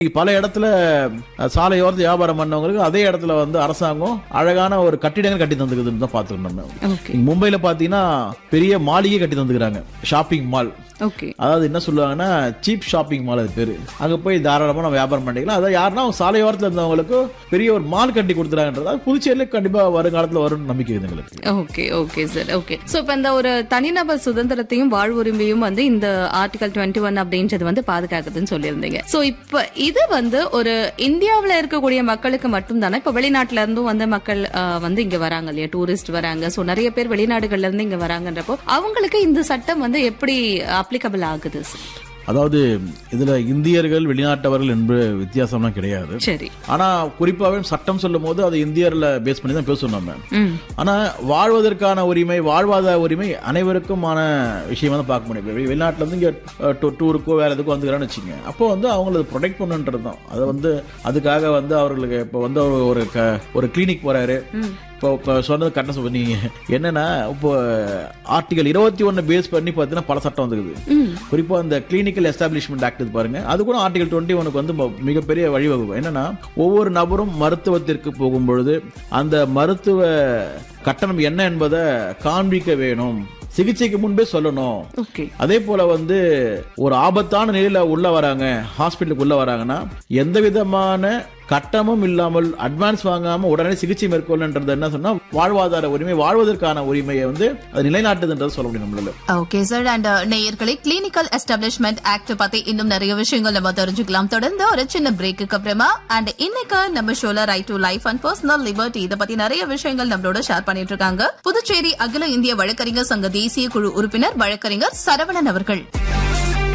பல இடத்துல அஹ், சாலையோரத்து வியாபாரம் பண்ணவங்களுக்கு அதே இடத்துல வந்து அரசாங்கம் அழகான ஒரு கட்டிடங்கள் கட்டி தந்துக்குதுன்னு தான் பார்த்துக்கணும் நம்ம ஓகே இங்க மும்பைல பாத்தீங்கன்னா பெரிய மாளிகை கட்டி தந்துக்கிறாங்க ஷாப்பிங் மால் ஓகே அதாவது என்ன சொல்லுவாங்கன்னா சீப் ஷாப்பிங் மால் அது பேரு அங்க போய் தாராளமா நம்ம வியாபாரம் பண்ணிக்கலாம் அதாவது யாருன்னா சாலையோரத்துல இருந்தவங்களுக்கு பெரிய ஒரு மால் கட்டி கொடுத்துறாங்கன்றது அது புதுச்சேரியில கண்டிப்பா வருங்காலத்துல வரும்னு நம்பிக்கை இருக்குது எங்களுக்கு okay okay sir okay so இப்ப இந்த ஒரு தனிநபர் சுதந்திரத்தையும் வாழ்வுரிமையும் வந்து இந்த ஆர்டிகல் டுவெண்ட்டி ஒன் அப்படின்றது வந்து பாதுகாக்குதுன்னு சொல்லியிருந்தீங்க சோ இப்ப இது வந்து ஒரு இந்தியாவுல இருக்கக்கூடிய மக்களுக்கு மட்டும் தானே இப்ப வெளிநாட்டுல இருந்தும் வந்து மக்கள் ஆஹ், வந்து இங்க வராங்க இல்லையா டூரிஸ்ட் வராங்க சோ நிறைய பேர் வெளிநாடுகள்ல இருந்து இங்க வராங்கன்றப்போ அவங்களுக்கு இந்த சட்டம் வந்து எப்படி அப்ளிகபிள் ஆகுது சார் அதாவது இதுல இந்தியர்கள் வெளிநாட்டவர்கள் என்று வித்தியாசம்லாம் கிடையாது சரி ஆனா குறிப்பாவே சட்டம் சொல்லும் போது அது இந்தியர்ல பேஸ் பண்ணி தான் பேசுவோம் நம்ம ம் ஆனா வாழ்வதற்கான உரிமை வாழ்வாதார உரிமை அனைவருக்குமான விஷயமா தான் பார்க்க முடியும் இப்ப வெளி- வெளிநாட்டுல இருந்து இங்க அஹ், டூ- டூருக்கோ வேற எதுக்கோ வந்துக்கிறான்னு வச்சுங்க அப்போ வந்து அவங்கள ப்ரொடெக்ட் பண்ணுன்றது தான் அதை வந்து அதுக்காக வந்து அவர்களுக்கு இப்போ வந்து ஒரு- ஒரு க- ஒரு கிளினிக் போறாரு இப்போ இப்போ சொன்னது கரெக்டாக சொல்ல நீங்க என்னன்னா இப்போ ஆர்டிகல் இருபத்தி ஒன்னு பேஸ் பண்ணி பார்த்தீங்கன்னா பல சட்டம் வந்துருக்குது குறிப்பா அந்த கிளினிக்கல் எஸ்டாப்ளிஷ்மெண்ட் ஆக்ட் இது பாருங்க அது கூட ஆர்டிகல் டுவெண்ட்டி ஒனுக்கு வந்து ம- மிகப்பெரிய வழிவகுக்கும் என்னன்னா ஒவ்வொரு நபரும் மருத்துவத்திற்கு போகும் பொழுது அந்த மருத்துவ கட்டணம் என்ன என்பதை காண்பிக்க வேணும் சிகிச்சைக்கு முன்பே சொல்லணும் ஓகே அதே போல வந்து ஒரு ஆபத்தான நிலையில உள்ள வராங்க ஹாஸ்பிட்டலுக்கு உள்ள வராங்கன்னா எந்த விதமான கட்டணமும் இல்லாமல் அட்வான்ஸ் வாங்காம உடனே சிகிச்சை மேற்கொள்ளன்றது என்ன சொன்னா வாழ்வாதார உரிமை வாழ்வதற்கான உரிமையை வந்து அது நிலைநாட்டுதுன்றது சொல்ல முடியும் நம்மளால ஓகே சார் அண்ட் நேயர்களே கிளினிக்கல் எஸ்டாப்ளிஷ்மெண்ட் ஆக்ட் பத்தி இன்னும் நிறைய விஷயங்கள் நம்ம தெரிஞ்சுக்கலாம் தொடர்ந்து ஒரு சின்ன பிரேக்குக்கு அப்புறமா அண்ட் இன்னைக்கு நம்ம ஷோல right to life and personal liberty இதை பத்தி நிறைய விஷயங்கள் நம்மளோட ஷேர் பண்ணிட்டு இருக்காங்க புதுச்சேரி அகில இந்திய வழக்கறிஞர் சங்க தேசிய குழு உறுப்பினர் வழக்கறிஞர் சரவணன் அவர்கள்